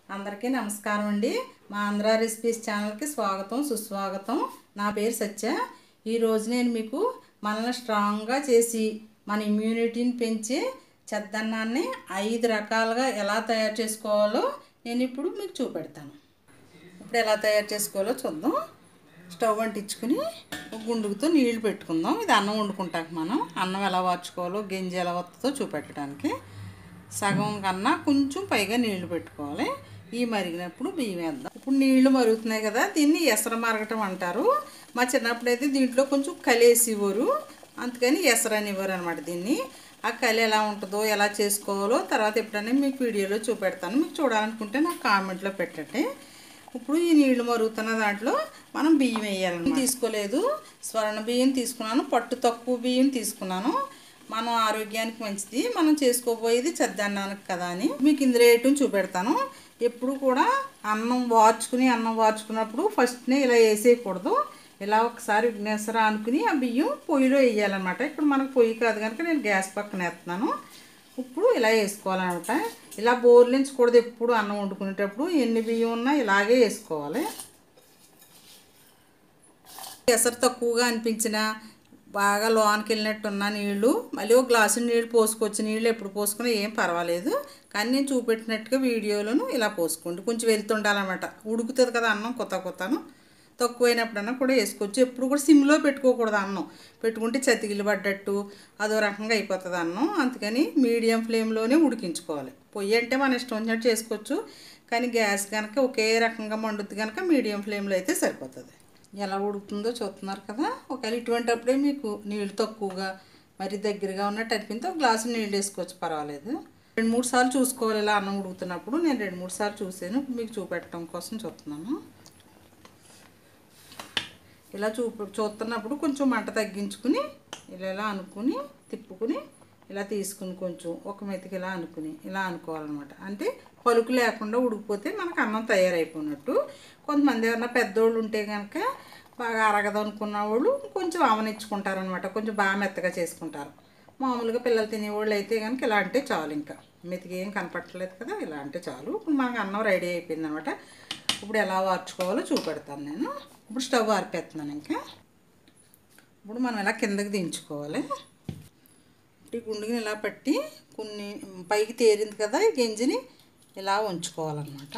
అందరికీ నమస్కారం అండి మా ఆంధ్ర రెసిపీస్ ఛానల్కి స్వాగతం సుస్వాగతం నా పేరు సత్య ఈరోజు నేను మీకు మనల్ని స్ట్రాంగ్గా చేసి మన ఇమ్యూనిటీని పెంచే చెద్దన్నాన్ని ఐదు రకాలుగా ఎలా తయారు చేసుకోవాలో నేను ఇప్పుడు మీకు చూపెడతాను ఇప్పుడు ఎలా తయారు చేసుకోవాలో చూద్దాం స్టవ్ అంటించుకుని ఒక గుండుగుతో నీళ్లు పెట్టుకుందాం ఇది అన్నం వండుకుంటాక మనం అన్నం ఎలా వార్చుకోవాలో గింజ ఎలా వస్తుందో చూపెట్టడానికి సగం కన్నా కొంచెం పైగా నీళ్లు పెట్టుకోవాలి ఈ మరిగినప్పుడు బియ్యం వేద్దాం ఇప్పుడు నీళ్లు మరుగుతున్నాయి కదా దీన్ని ఎసర మరగటం అంటారు మా చిన్నప్పుడు అయితే దీంట్లో కొంచెం కలిసేవారు అందుకని ఎసర అనేవారు అనమాట దీన్ని ఆ కలి ఎలా ఉంటుందో ఎలా చేసుకోవాలో తర్వాత ఎప్పుడైనా మీకు వీడియోలో చూపెడతాను మీకు చూడాలనుకుంటే నాకు కామెంట్లో పెట్టండి ఇప్పుడు ఈ నీళ్లు మరుగుతున్న దాంట్లో మనం బియ్యం వేయాలి తీసుకోలేదు స్వర్ణ బియ్యం తీసుకున్నాను పట్టు తక్కువ బియ్యం తీసుకున్నాను మనం ఆరోగ్యానికి మంచిది మనం చేసుకోబోయేది చెద్దన్నానికి కదా అని మీకు ఇందులో వేయటం చూపెడతాను ఎప్పుడు కూడా అన్నం వార్చుకుని అన్నం వార్చుకున్నప్పుడు ఫస్ట్నే ఇలా వేసేయకూడదు ఇలా ఒకసారి విఘ్నేశ్వర అనుకుని ఆ బియ్యం పొయ్యిలో వేయాలన్నమాట ఇప్పుడు మనకు పొయ్యి కాదు కనుక నేను గ్యాస్ పక్కన వేస్తున్నాను ఇప్పుడు ఇలా వేసుకోవాలన్నమాట ఇలా బోర్లించకూడదు ఎప్పుడు అన్నం వండుకునేటప్పుడు ఎన్ని బియ్యం ఉన్నా ఇలాగే వేసుకోవాలి ఎసరు తక్కువగా అనిపించిన బాగా లోనికి వెళ్ళినట్టున్న నీళ్ళు మళ్ళీ ఒక గ్లాసు నీళ్ళు పోసుకోవచ్చు నీళ్ళు ఎప్పుడు పోసుకున్నా ఏం పర్వాలేదు కానీ నేను చూపెట్టినట్టుగా వీడియోలను ఇలా పోసుకోండి కొంచెం వెళ్తుండాలన్నమాట ఉడుకుతుంది కదా అన్నం కొత్త కొత్తను తక్కువైనప్పుడన్నా కూడా వేసుకోవచ్చు ఎప్పుడు కూడా సిమ్లో పెట్టుకోకూడదు అన్నం పెట్టుకుంటే చతికిలు పడ్డట్టు అదో రకంగా అయిపోతుంది అన్నం అందుకని మీడియం ఫ్లేమ్లోనే ఉడికించుకోవాలి పొయ్యి అంటే మన ఇష్టం వచ్చినట్టు చేసుకోవచ్చు కానీ గ్యాస్ కనుక ఒకే రకంగా మండుద్ది కనుక మీడియం ఫ్లేమ్లో అయితే సరిపోతుంది ఎలా ఉడుకుతుందో చూస్తున్నారు కదా ఒకవేళ ఇటువంటిప్పుడే మీకు నీళ్ళు తక్కువగా మరి దగ్గరగా ఉన్నట్టు అనిపిస్తే ఒక గ్లాసు నీళ్ళు వేసుకోవచ్చు పర్వాలేదు రెండు మూడు సార్లు చూసుకోవాలి ఇలా అన్నం ఉడుకుతున్నప్పుడు నేను రెండు మూడు సార్లు చూసాను ఇప్పుడు మీకు చూపెట్టడం కోసం చూస్తున్నాను ఇలా చూ చూస్తున్నప్పుడు కొంచెం మంట తగ్గించుకుని ఇలా ఇలా అనుకుని తిప్పుకుని ఇలా తీసుకుని కొంచెం ఒక మెతికి ఇలా అనుకుని ఇలా అనుకోవాలన్నమాట అంటే పలుకు లేకుండా ఉడికిపోతే మనకు అన్నం తయారైపోయినట్టు కొంతమంది ఏమన్నా పెద్దోళ్ళు ఉంటే కనుక బాగా అరగదు అనుకున్న వాళ్ళు కొంచెం ఆవనిచ్చుకుంటారనమాట కొంచెం బాగా మెత్తగా చేసుకుంటారు మామూలుగా పిల్లలు తినేవాళ్ళు అయితే కనుక ఇలా అంటే చాలు ఇంకా మెతికి ఏం కనపట్టలేదు కదా ఇలా అంటే చాలు ఇప్పుడు మనకు అన్నం రెడీ అయిపోయింది అనమాట ఇప్పుడు ఎలా వార్చుకోవాలో చూపెడతాను నేను ఇప్పుడు స్టవ్ ఆర్పేస్తున్నాను ఇంకా ఇప్పుడు మనం ఇలా కిందకి దించుకోవాలి ఈ గుండుని ఇలా పట్టి కొన్ని పైకి తేరింది కదా ఈ గింజని ఇలా ఉంచుకోవాలన్నమాట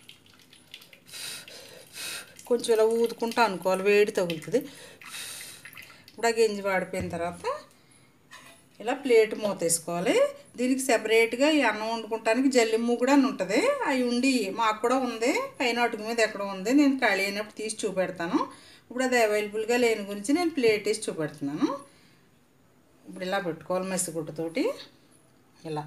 కొంచెం ఇలా ఊదుకుంటా అనుకోవాలి వేడి తగులుతుంది ఇప్పుడు ఆ గింజ వాడిపోయిన తర్వాత ఇలా ప్లేట్ మూతేసుకోవాలి దీనికి సెపరేట్గా ఈ అన్నం వండుకుంటానికి జల్లిమ్ము కూడా అని ఉంటుంది అవి ఉండి మాకు కూడా ఉంది పైన అటుకు మీద ఎక్కడ ఉంది నేను ఖాళీ అయినప్పుడు తీసి చూపెడతాను ఇప్పుడు అది అవైలబుల్గా లేని గురించి నేను ప్లేట్ వేసి చూపెడుతున్నాను ఇప్పుడు ఇలా పెట్టుకోవాలి మసిగుడ్డతోటి ఇలా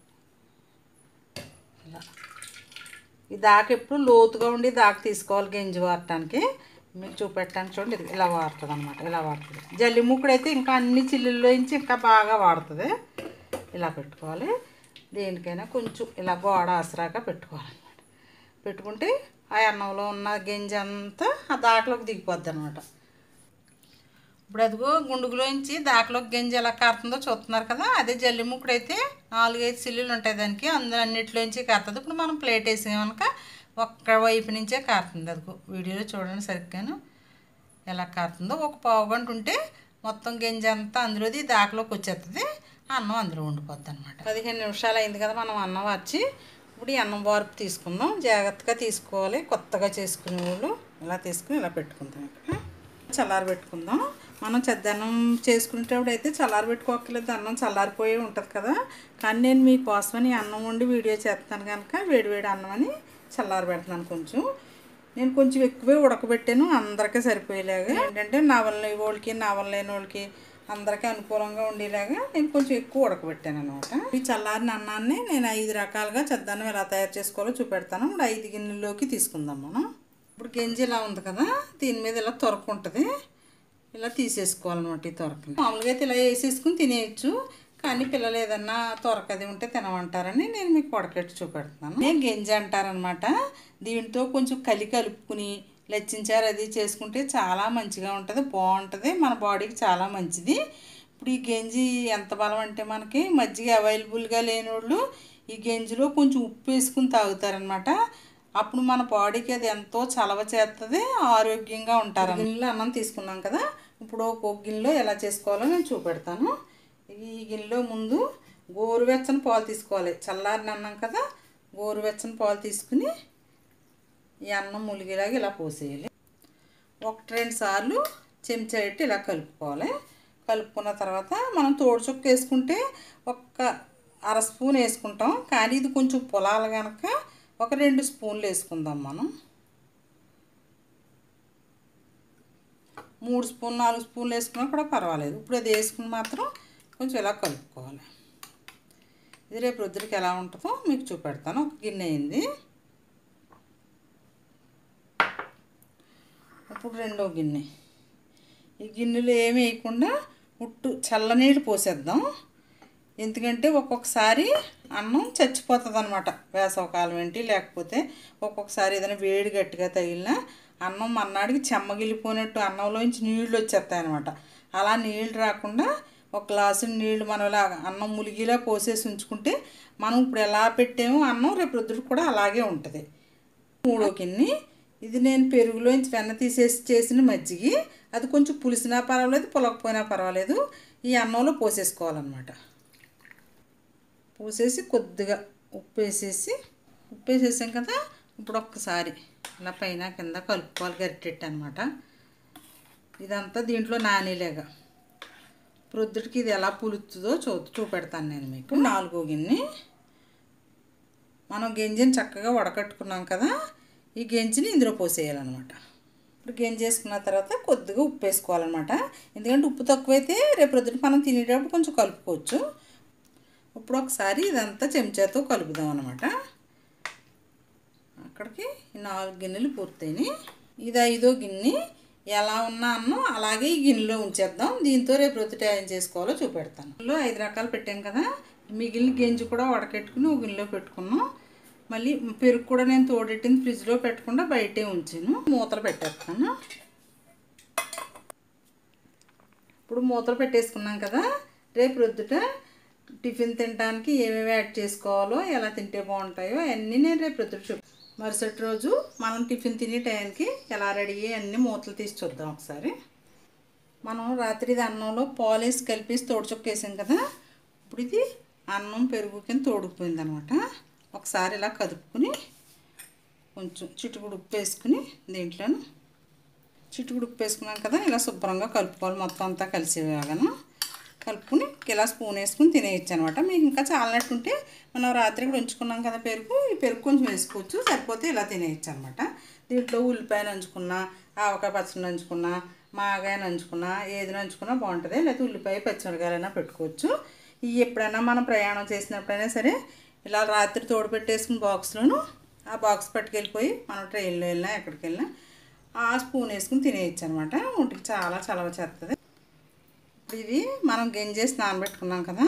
ఇలా ఈ దాకా ఎప్పుడు లోతుగా ఉండి దాకా తీసుకోవాలి గింజ వాడటానికి మీకు చూపెట్టడానికి చూడండి ఇది ఇలా వాడుతుంది అనమాట ఇలా వాడుతుంది జల్లి ముక్కుడైతే ఇంకా అన్ని చిల్లుల్లోంచి ఇంకా బాగా వాడుతుంది ఇలా పెట్టుకోవాలి దేనికైనా కొంచెం ఇలా గోడ ఆసరాగా పెట్టుకోవాలన్నమాట పెట్టుకుంటే ఆ అన్నంలో ఉన్న గింజ అంతా ఆ దాకలోకి దిగిపోద్ది అనమాట ఇప్పుడు అదిగో గుండుగులోంచి దాకలోకి గింజ ఎలా కారుతుందో చూస్తున్నారు కదా అదే జల్లి ముక్కుడైతే నాలుగైదు సిల్లులు ఉంటాయి దానికి అందులో అన్నిటిలోంచి కారుతుంది ఇప్పుడు మనం ప్లేట్ వేసామనుక ఒక్క వైపు నుంచే కారుతుంది అదిగో వీడియోలో చూడండి సరిగ్గాను ఎలా కారుతుందో ఒక పావు గంట ఉంటే మొత్తం గింజ అంతా అందులోది దాకలోకి వచ్చేస్తుంది అన్నం అందులో ఉండిపోద్ది అనమాట పదిహేను నిమిషాలు అయింది కదా మనం అన్నం వచ్చి ఇప్పుడు ఈ అన్నం వార్పు తీసుకుందాం జాగ్రత్తగా తీసుకోవాలి కొత్తగా చేసుకునే వాళ్ళు ఇలా తీసుకుని ఇలా పెట్టుకుందాం ఇక్కడ చల్లారి పెట్టుకుందాం మనం చెద్దన్నం చేసుకునేటప్పుడు అయితే చల్లారి పెట్టుకోకర్లేదు అన్నం చల్లారిపోయి ఉంటుంది కదా కానీ నేను మీకోసమని అన్నం వండి వీడియో చేస్తాను కనుక వేడివేడి అన్నం అని చల్లారి పెడుతున్నాను కొంచెం నేను కొంచెం ఎక్కువే ఉడకబెట్టాను అందరికీ సరిపోయేలాగా ఏంటంటే నవల వాళ్ళకి నవల లేని వాళ్ళకి అందరికీ అనుకూలంగా ఉండేలాగా నేను కొంచెం ఎక్కువ ఉడకబెట్టాను అనమాట ఈ చల్లారిన అన్నాన్ని నేను ఐదు రకాలుగా చెద్దన్నం ఎలా తయారు చేసుకోవాలో చూపెడతాను ఇప్పుడు ఐదు గిన్నెల్లోకి తీసుకుందాం మనం ఇప్పుడు గింజ ఇలా ఉంది కదా దీని మీద ఇలా తొరకు ఉంటుంది ఇలా తీసేసుకోవాలన్నమాట ఈ తొరకని మామూలుగా అయితే ఇలా వేసేసుకుని తినేయచ్చు కానీ పిల్లలు ఏదన్నా తొరకది ఉంటే తినమంటారని నేను మీకు పొడకెట్టి చూపెడుతున్నాను నేను గింజ అంటారనమాట దీంతో కొంచెం కలి కలుపుకుని లచ్చించారు అది చేసుకుంటే చాలా మంచిగా ఉంటుంది బాగుంటుంది మన బాడీకి చాలా మంచిది ఇప్పుడు ఈ గంజి ఎంత బలం అంటే మనకి మజ్జిగ అవైలబుల్గా లేని వాళ్ళు ఈ గంజిలో కొంచెం ఉప్పు వేసుకుని తాగుతారనమాట అప్పుడు మన బాడీకి అది ఎంతో చలవ చేస్తుంది ఆరోగ్యంగా ఉంటారు గిన్నెలో అన్నం తీసుకున్నాం కదా ఇప్పుడు ఒక గిన్నెలో ఎలా చేసుకోవాలో నేను చూపెడతాను ఈ గిన్నెలో ముందు గోరువెచ్చని పాలు తీసుకోవాలి చల్లారిన అన్నం కదా గోరువెచ్చని పాలు తీసుకుని ఈ అన్నం ములిగేలాగా ఇలా పోసేయాలి ఒకటి రెండు సార్లు చెంచా పెట్టి ఇలా కలుపుకోవాలి కలుపుకున్న తర్వాత మనం తోడు చుక్క వేసుకుంటే ఒక్క అర స్పూన్ వేసుకుంటాం కానీ ఇది కొంచెం పొలాలు కనుక ఒక రెండు స్పూన్లు వేసుకుందాం మనం మూడు స్పూన్ నాలుగు స్పూన్లు వేసుకున్నా కూడా పర్వాలేదు ఇప్పుడు అది వేసుకుని మాత్రం కొంచెం ఇలా కలుపుకోవాలి ఇది రేపు రొద్దుడికి ఎలా ఉంటుందో మీకు చూపెడతాను ఒక గిన్నె అయింది ఇప్పుడు రెండో గిన్నె ఈ గిన్నెలో ఏమి వేయకుండా ఉట్టు చల్లనీళ్ళు పోసేద్దాం ఎందుకంటే ఒక్కొక్కసారి అన్నం చచ్చిపోతుంది అనమాట వేసవకాలం ఏంటి లేకపోతే ఒక్కొక్కసారి ఏదైనా వేడి గట్టిగా తగిలినా అన్నం మన్నాడికి చెమ్మగిలిపోయినట్టు అన్నంలోంచి నీళ్ళు వచ్చేస్తాయి అనమాట అలా నీళ్ళు రాకుండా ఒక గ్లాసు నీళ్ళు మనం ఇలా అన్నం ములిగిలా పోసేసి ఉంచుకుంటే మనం ఇప్పుడు ఎలా పెట్టామో అన్నం రేపు రొద్దుడు కూడా అలాగే ఉంటుంది మూడో గిన్నె ఇది నేను పెరుగులోంచి వెన్న తీసేసి చేసిన మజ్జిగి అది కొంచెం పులిసినా పర్వాలేదు పులకపోయినా పర్వాలేదు ఈ అన్నంలో పోసేసుకోవాలన్నమాట పోసేసి కొద్దిగా ఉప్పు వేసేసి ఉప్పు వేసేసాం కదా ఇప్పుడు ఒక్కసారి ఇలా పైన కింద కలుపుకోవాలి గరిటెట్టు అనమాట ఇదంతా దీంట్లో నానేలేగా ప్రొద్దుటికి ఇది ఎలా పులుతుందో చూ చూపెడతాను నేను మీకు నాలుగో గిన్నె మనం గంజిని చక్కగా వడకట్టుకున్నాం కదా ఈ గంజిని ఇందులో పోసేయాలన్నమాట ఇప్పుడు గంజి వేసుకున్న తర్వాత కొద్దిగా ఉప్పు వేసుకోవాలన్నమాట ఎందుకంటే ఉప్పు తక్కువైతే రేపు ప్రొద్దున మనం తినేటప్పుడు కొంచెం కలుపుకోవచ్చు ఇప్పుడు ఒకసారి ఇదంతా చెంచాతో కలుపుదాం అనమాట అక్కడికి ఈ నాలుగు గిన్నెలు పూర్తయినాయి ఇది ఐదో గిన్నె ఎలా ఉన్నా అన్నం అలాగే ఈ గిన్నెలో ఉంచేద్దాం దీంతో రేపు రొద్దుట ఏం చేసుకోవాలో చూపెడతాను ఇందులో ఐదు రకాలు పెట్టాం కదా మిగిలిన గంజి కూడా వడకెట్టుకుని ఒక గిన్నెలో పెట్టుకున్నాం మళ్ళీ పెరుగు కూడా నేను తోడెట్టింది ఫ్రిడ్జ్లో పెట్టకుండా బయటే ఉంచాను మూతలు పెట్టేస్తాను ఇప్పుడు మూతలు పెట్టేసుకున్నాం కదా రేపు రొద్దుట టిఫిన్ తినడానికి ఏమేమి యాడ్ చేసుకోవాలో ఎలా తింటే బాగుంటాయో అన్నీ నేను రేపు రొద్దుట చూపి మరుసటి రోజు మనం టిఫిన్ తినే టైంకి ఎలా రెడీ అయ్యి అన్ని మూతలు తీసి చూద్దాం ఒకసారి మనం రాత్రి ఇది అన్నంలో పాలేసి కలిపేసి తోడుచొక్కేసాం కదా ఇప్పుడు ఇది అన్నం పెరుగు కింద తోడుకుపోయింది అనమాట ఒకసారి ఇలా కదుపుకుని కొంచెం చిటుకుడు ఉప్పు వేసుకుని దీంట్లోను చిటుకుడు ఉప్పు వేసుకున్నాం కదా ఇలా శుభ్రంగా కలుపుకోవాలి మొత్తం అంతా కలిసేలాగాను కలుపుకుని ఇలా స్పూన్ వేసుకుని తినేయచ్చు అనమాట మీకు ఇంకా చాలినట్టుంటే మనం రాత్రి కూడా ఉంచుకున్నాం కదా పెరుగు ఈ పెరుగు కొంచెం వేసుకోవచ్చు సరిపోతే ఇలా తినేయచ్చు అనమాట దీంట్లో ఉల్లిపాయ నంచుకున్నా ఆవకాయ పచ్చడి నంచుకున్నా మాగాయ నంచుకున్నా ఏది నంచుకున్నా బాగుంటుంది లేకపోతే ఉల్లిపాయ పచ్చిమిరకాయలైనా పెట్టుకోవచ్చు ఇవి ఎప్పుడైనా మనం ప్రయాణం చేసినప్పుడైనా సరే ఇలా రాత్రి తోడు పెట్టేసుకుని బాక్స్లోను ఆ బాక్స్ పట్టుకెళ్ళిపోయి మనం ట్రైన్లో వెళ్ళినా ఎక్కడికి వెళ్ళినా ఆ స్పూన్ వేసుకుని తినేయచ్చు అనమాట ఒంటికి చాలా చలవ చేస్తుంది ఇప్పుడు ఇది మనం గంజేసి నానబెట్టుకున్నాం కదా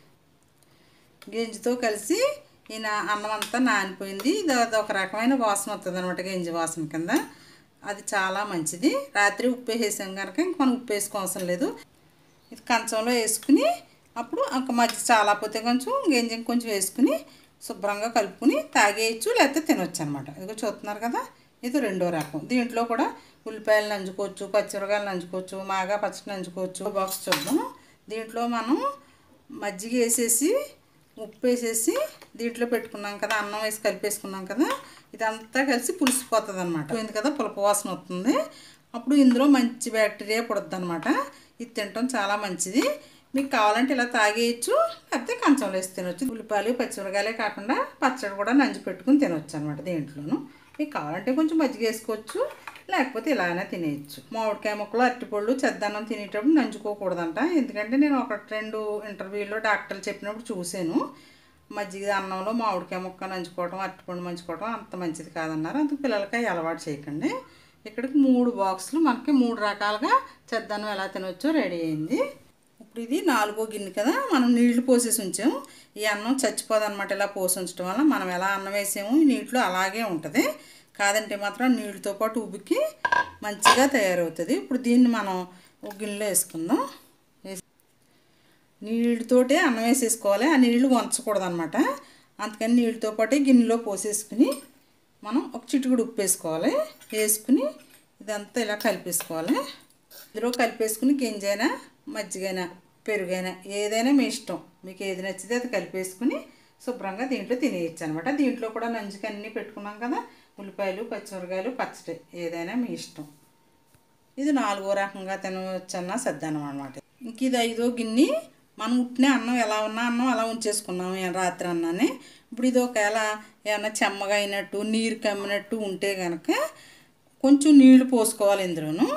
గంజితో కలిసి ఈ నా అన్నం అంతా నానిపోయింది ఇది ఒక రకమైన వాసన వస్తుంది అనమాట గంజి వాసన కింద అది చాలా మంచిది రాత్రి ఉప్పు వేసాం కనుక ఇంక మనం ఉప్పు వేసుకోవసరం లేదు ఇది కంచంలో వేసుకుని అప్పుడు ఒక మధ్య చాలా పోతే కొంచెం గంజి కొంచెం వేసుకుని శుభ్రంగా కలుపుకుని తాగేయచ్చు లేకపోతే తినొచ్చు అనమాట ఇదిగో చూస్తున్నారు కదా ఇది రెండో రకం దీంట్లో కూడా ఉల్లిపాయలు నంచుకోవచ్చు పచ్చిమిరకాయలు నంచుకోవచ్చు మాగా పచ్చడి నంచుకోవచ్చు బాక్స్ చూద్దాం దీంట్లో మనం మజ్జిగ వేసేసి ఉప్పు వేసేసి దీంట్లో పెట్టుకున్నాం కదా అన్నం వేసి కలిపేసుకున్నాం కదా ఇదంతా కలిసి పులిసిపోతుంది అనమాట పోయింది కదా పులప వాసన వస్తుంది అప్పుడు ఇందులో మంచి బ్యాక్టీరియా పుడుద్ది అనమాట ఇది తినటం చాలా మంచిది మీకు కావాలంటే ఇలా తాగేయచ్చు లేకపోతే కంచంలో వేసి తినొచ్చు ఉల్లిపాయలు పచ్చిమిరకాయలే కాకుండా పచ్చడి కూడా నంచి పెట్టుకుని తినొచ్చు అనమాట దీంట్లోనూ మీకు కావాలంటే కొంచెం మజ్జిగ వేసుకోవచ్చు లేకపోతే ఇలానే తినేయచ్చు మామిడికాయ ముక్కలు అరటిపళ్ళు చెద్దన్నం తినేటప్పుడు నంచుకోకూడదంట ఎందుకంటే నేను ఒక రెండు ఇంటర్వ్యూలో డాక్టర్లు చెప్పినప్పుడు చూశాను మజ్జిగ అన్నంలో మామిడికాయ ముక్క నంచుకోవడం అరటిపండు మంచుకోవడం అంత మంచిది కాదన్నారు అందుకు పిల్లలకి అలవాటు చేయకండి ఇక్కడికి మూడు బాక్సులు మనకి మూడు రకాలుగా చెద్దన్నం ఎలా తినొచ్చో రెడీ అయింది ఇప్పుడు ఇది నాలుగో గిన్నె కదా మనం నీళ్లు పోసేసి ఉంచాము ఈ అన్నం చచ్చిపోదన్నమాట ఇలా పోసి ఉంచడం వల్ల మనం ఎలా అన్నం వేసామో ఈ నీటిలో అలాగే ఉంటుంది కాదంటే మాత్రం నీళ్ళతో పాటు ఉబికి మంచిగా తయారవుతుంది ఇప్పుడు దీన్ని మనం ఒక గిన్నెలో వేసుకుందాం వేసి నీళ్ళతోటే అన్నం వేసేసుకోవాలి ఆ నీళ్లు వంచకూడదు అనమాట అందుకని నీళ్ళతో పాటు గిన్నెలో పోసేసుకుని మనం ఒక చిటికుడు ఉప్పు వేసుకోవాలి వేసుకుని ఇదంతా ఇలా కలిపేసుకోవాలి ఇందులో కలిపేసుకుని గింజైనా మజ్జిగైనా పెరుగైనా ఏదైనా మీ ఇష్టం మీకు ఏది నచ్చితే అది కలిపేసుకుని శుభ్రంగా దీంట్లో తినేయచ్చు అనమాట దీంట్లో కూడా నంచుకు అన్నీ పెట్టుకున్నాం కదా ఉల్లిపాయలు పచ్చిమిరకాయలు పచ్చడి ఏదైనా మీ ఇష్టం ఇది నాలుగో రకంగా తినవచ్చన్న సర్దానం అనమాట ఇంక ఇది ఐదో గిన్నె మనం ఉట్టిన అన్నం ఎలా ఉన్నా అన్నం అలా ఉంచేసుకున్నాం ఏ రాత్రి అన్నానే ఇప్పుడు ఇది ఒకవేళ ఏమన్నా చెమ్మగా అయినట్టు నీరు కమ్మినట్టు ఉంటే కనుక కొంచెం నీళ్లు పోసుకోవాలి ఇందులోను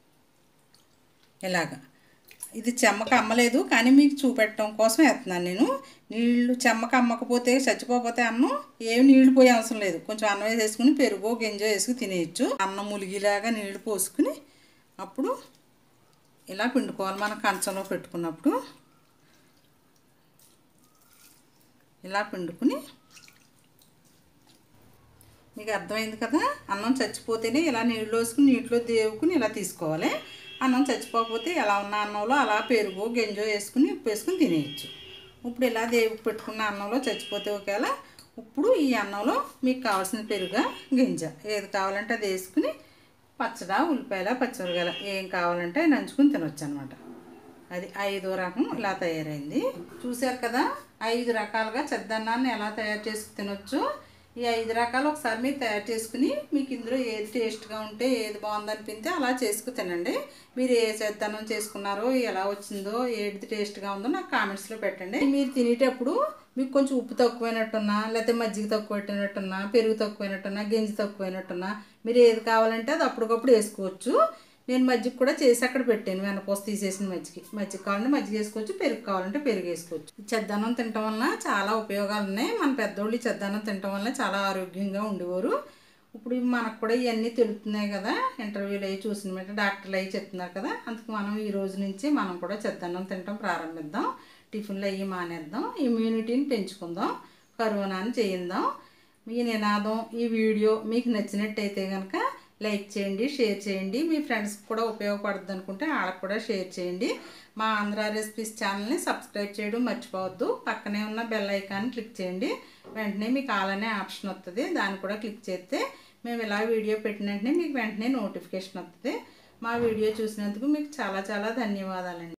ఇలాగా ఇది చెమ్మక అమ్మలేదు కానీ మీకు చూపెట్టడం కోసం వేస్తున్నాను నేను నీళ్లు చెమ్మక అమ్మకపోతే చచ్చిపోతే అన్నం ఏమి నీళ్లు పోయే అవసరం లేదు కొంచెం అన్నం వేసేసుకుని పెరుగో గింజో వేసుకుని తినేయచ్చు అన్నం ములిగిలాగా నీళ్లు పోసుకుని అప్పుడు ఇలా పిండుకోవాలి మనం కంచంలో పెట్టుకున్నప్పుడు ఇలా పిండుకుని మీకు అర్థమైంది కదా అన్నం చచ్చిపోతేనే ఇలా నీళ్ళు వేసుకుని నీటిలో దేవుకుని ఇలా తీసుకోవాలి అన్నం చచ్చిపోకపోతే ఎలా ఉన్న అన్నంలో అలా పెరుగు గింజో వేసుకుని ఉప్పు వేసుకుని తినేయచ్చు ఇప్పుడు ఇలా దేవుకు పెట్టుకున్న అన్నంలో చచ్చిపోతే ఒకవేళ ఇప్పుడు ఈ అన్నంలో మీకు కావాల్సిన పెరుగు గింజ ఏది కావాలంటే అది వేసుకుని పచ్చడా ఉల్లిపాయల పచ్చిమిరకాయల ఏం కావాలంటే అవి నంచుకుని తినొచ్చు అనమాట అది ఐదో రకం ఇలా తయారైంది చూశారు కదా ఐదు రకాలుగా చెద్దన్నాన్ని ఎలా తయారు చేసుకు తినొచ్చు ఈ ఐదు రకాలు ఒకసారి మీరు తయారు చేసుకుని మీకు ఇందులో ఏది టేస్ట్గా ఉంటే ఏది బాగుందనిపిస్తే అలా చేసుకు తినండి మీరు ఏ చెద్దన్నం చేసుకున్నారో ఎలా వచ్చిందో ఏది టేస్ట్గా ఉందో నాకు కామెంట్స్లో పెట్టండి మీరు తినేటప్పుడు మీకు కొంచెం ఉప్పు తక్కువైనట్టున్నా లేకపోతే మజ్జిగ తక్కువైనట్టున్నా పెరుగు తక్కువైనట్టున్నా గింజ తక్కువైనట్టున్నా మీరు ఏది కావాలంటే అది అప్పటికప్పుడు వేసుకోవచ్చు నేను మజ్జిగ కూడా చేసి అక్కడ పెట్టాను వెనకోస తీసేసిన మజ్జిగ మజ్జిగ కావాలంటే మజ్జిగ వేసుకోవచ్చు పెరుగు కావాలంటే పెరుగు వేసుకోవచ్చు ఈ చెద్దన్నం తినటం వలన చాలా ఉపయోగాలు ఉన్నాయి మన పెద్దోళ్ళు ఈ చెద్దన్నం తినటం వల్ల చాలా ఆరోగ్యంగా ఉండేవారు ఇప్పుడు మనకు కూడా ఇవన్నీ తెలుస్తున్నాయి కదా ఇంటర్వ్యూలు అవి చూసిన మీద డాక్టర్లు అవి చెప్తున్నారు కదా అందుకు మనం ఈ రోజు నుంచి మనం కూడా చెద్దన్నం తినటం ప్రారంభిద్దాం టిఫిన్లు అవి మానేద్దాం ఇమ్యూనిటీని పెంచుకుందాం కరోనాని చేయిందాం మీ నినాదం ఈ వీడియో మీకు నచ్చినట్టయితే కనుక లైక్ చేయండి షేర్ చేయండి మీ ఫ్రెండ్స్కి కూడా ఉపయోగపడుతుంది అనుకుంటే వాళ్ళకి కూడా షేర్ చేయండి మా ఆంధ్ర రెసిపీస్ ఛానల్ని సబ్స్క్రైబ్ చేయడం మర్చిపోవద్దు పక్కనే ఉన్న బెల్ ఐకాన్ క్లిక్ చేయండి వెంటనే మీకు అలానే ఆప్షన్ వస్తుంది దాన్ని కూడా క్లిక్ చేస్తే మేము ఇలా వీడియో పెట్టిన వెంటనే మీకు వెంటనే నోటిఫికేషన్ వస్తుంది మా వీడియో చూసినందుకు మీకు చాలా చాలా ధన్యవాదాలండి